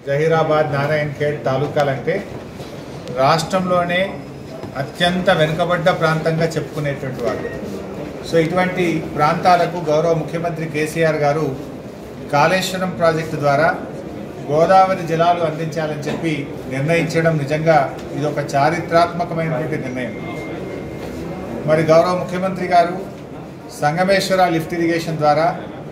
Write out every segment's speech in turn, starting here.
జహీరాబాద్ నారాయణ్ ఖేడ్ తాలూకాలంటే రాష్ట్రంలోనే అత్యంత వెనుకబడ్డ ప్రాంతంగా చెప్పుకునేటువంటి వాళ్ళు సో ఇటువంటి ప్రాంతాలకు గౌరవ ముఖ్యమంత్రి కేసీఆర్ గారు కాళేశ్వరం ప్రాజెక్టు ద్వారా గోదావరి జలాలు అందించాలని చెప్పి నిర్ణయించడం నిజంగా ఇది ఒక చారిత్రాత్మకమైనటువంటి నిర్ణయం మరి గౌరవ ముఖ్యమంత్రి గారు సంగమేశ్వర లిఫ్ట్ ఇరిగేషన్ ద్వారా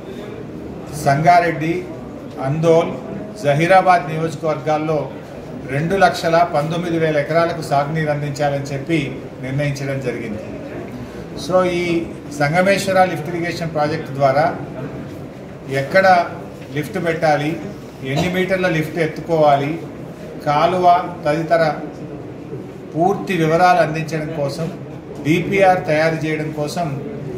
సంగారెడ్డి అందోల్ జహీరాబాద్ నియోజకవర్గాల్లో రెండు లక్షల పంతొమ్మిది వేల ఎకరాలకు సాగునీరు అందించాలని చెప్పి నిర్ణయించడం జరిగింది సో ఈ సంగమేశ్వర లిఫ్ట్ ఇరిగేషన్ ప్రాజెక్టు ద్వారా ఎక్కడ లిఫ్ట్ పెట్టాలి ఎన్ని మీటర్ల లిఫ్ట్ ఎత్తుకోవాలి కాలువ తదితర పూర్తి వివరాలు అందించడం కోసం డిపిఆర్ తయారు చేయడం కోసం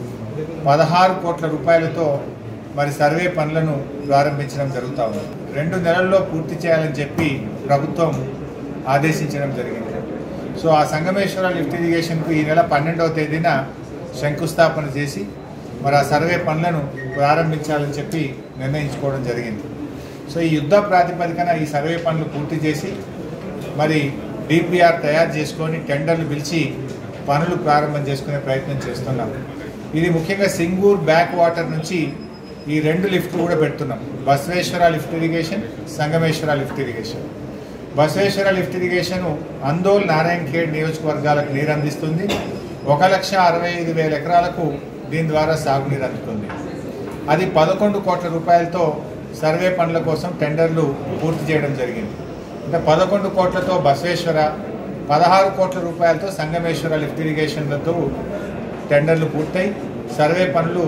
పదహారు కోట్ల రూపాయలతో మరి సర్వే పనులను ప్రారంభించడం జరుగుతూ ఉంది రెండు నెలల్లో పూర్తి చేయాలని చెప్పి ప్రభుత్వం ఆదేశించడం జరిగింది సో ఆ సంగమేశ్వర లిఫ్ట్ ఇరిగేషన్కు ఈ నెల పన్నెండవ తేదీన శంకుస్థాపన చేసి మరి ఆ సర్వే పనులను ప్రారంభించాలని చెప్పి నిర్ణయించుకోవడం జరిగింది సో ఈ యుద్ధ ప్రాతిపదికన ఈ సర్వే పనులు పూర్తి చేసి మరి డిపిఆర్ తయారు చేసుకొని టెండర్లు పిలిచి పనులు ప్రారంభం చేసుకునే ప్రయత్నం చేస్తున్నాం ఇది ముఖ్యంగా సింగూర్ బ్యాక్ వాటర్ నుంచి ఈ రెండు లిఫ్ట్లు కూడా పెడుతున్నాం Basaveshwara lift irrigation Sangameshwara lift irrigation Basaveshwara lift irrigation Andole Narayankhed నియోజకవర్గాలకు నీరు అందిస్తుంది ఒక లక్ష అరవై ఐదు వేల ఎకరాలకు దీని ద్వారా సాగునీరు అందుతుంది అది పదకొండు కోట్ల రూపాయలతో సర్వే పనుల కోసం టెండర్లు పూర్తి చేయడం జరిగింది అంటే పదకొండు కోట్లతో బసవేశ్వర పదహారు కోట్ల రూపాయలతో సంగమేశ్వర లిఫ్ట్ ఇరిగేషన్లతో టెండర్లు పూర్తయి సర్వే పనులు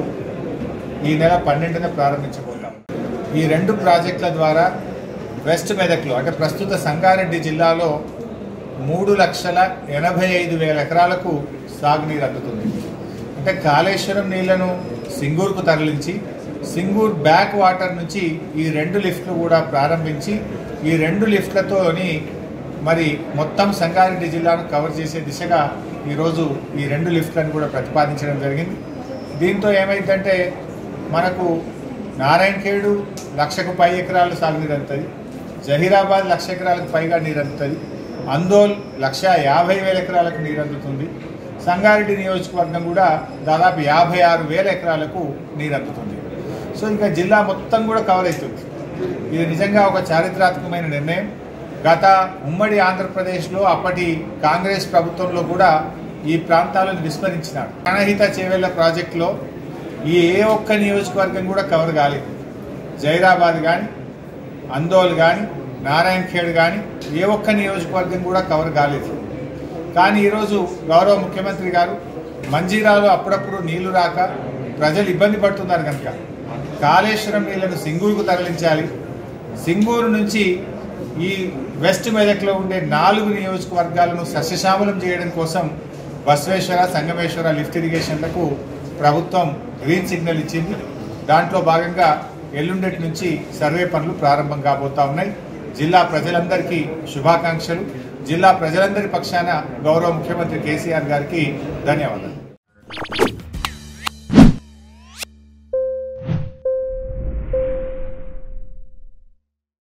ఈ నెల పన్నెండున ప్రారంభించబోతాం ఈ రెండు ప్రాజెక్టుల ద్వారా వెస్ట్ మెదక్లో అంటే ప్రస్తుత సంగారెడ్డి జిల్లాలో మూడు లక్షల ఎనభై ఐదు వేల ఎకరాలకు సాగునీరు అందుతుంది అంటే కాళేశ్వరం నీళ్లను సింగూరుకు తరలించి సింగూర్ బ్యాక్ వాటర్ నుంచి ఈ రెండు లిఫ్ట్లు కూడా ప్రారంభించి ఈ రెండు లిఫ్ట్లతోని మరి మొత్తం సంగారెడ్డి జిల్లాను కవర్ చేసే దిశగా ఈరోజు ఈ రెండు లిఫ్ట్లను కూడా ప్రతిపాదించడం జరిగింది దీంతో ఏమైందంటే మనకు నారాయణఖేడు లక్షకు పై ఎకరాలు సాగునీరు అందుతుంది జహీరాబాద్ లక్ష ఎకరాలకు పైగా నీరు అందుతుంది అందోల్ లక్ష యాభై వేల ఎకరాలకు నీరు అందుతుంది సంగారెడ్డి నియోజకవర్గం కూడా దాదాపు యాభై ఆరు వేల ఎకరాలకు నీరు అందుతుంది సో ఇంకా జిల్లా మొత్తం కూడా కవర్ అవుతుంది ఇది నిజంగా ఒక చారిత్రాత్మకమైన నిర్ణయం గత ఉమ్మడి ఆంధ్రప్రదేశ్లో అప్పటి కాంగ్రెస్ ప్రభుత్వంలో కూడా ఈ ప్రాంతాలను విస్మరించినారు ప్రాణహిత చేవెళ్ల ప్రాజెక్టులో ఈ ఏ ఒక్క నియోజకవర్గం కూడా కవర్ కాలేదు జైరాబాద్ కానీ అందోల్ కానీ నారాయణ ఖేడ్ కానీ ఏ ఒక్క నియోజకవర్గం కూడా కవర్ కాలేదు కానీ ఈరోజు గౌరవ ముఖ్యమంత్రి గారు మంజీరాలో అప్పుడప్పుడు నీళ్లు రాక ప్రజలు ఇబ్బంది పడుతున్నారు కనుక కాళేశ్వరం నీళ్లను సింగూరుకు తరలించాలి సింగూరు నుంచి ఈ వెస్ట్ మెదక్లో ఉండే నాలుగు నియోజకవర్గాలను సస్యశ్యామలం చేయడం కోసం బసవేశ్వర సంగమేశ్వర లిఫ్ట్ ఇరిగేషన్లకు ప్రభుత్వం గ్రీన్ సిగ్నల్ ఇచ్చింది దాంట్లో భాగంగా ఎల్లుండటి నుంచి సర్వే పనులు ప్రారంభం కాబోతా ఉన్నాయి జిల్లా ప్రజలందరికీ శుభాకాంక్షలు జిల్లా ప్రజలందరి పక్షాన గౌరవ ముఖ్యమంత్రి కేసీఆర్ గారికి ధన్యవాదాలు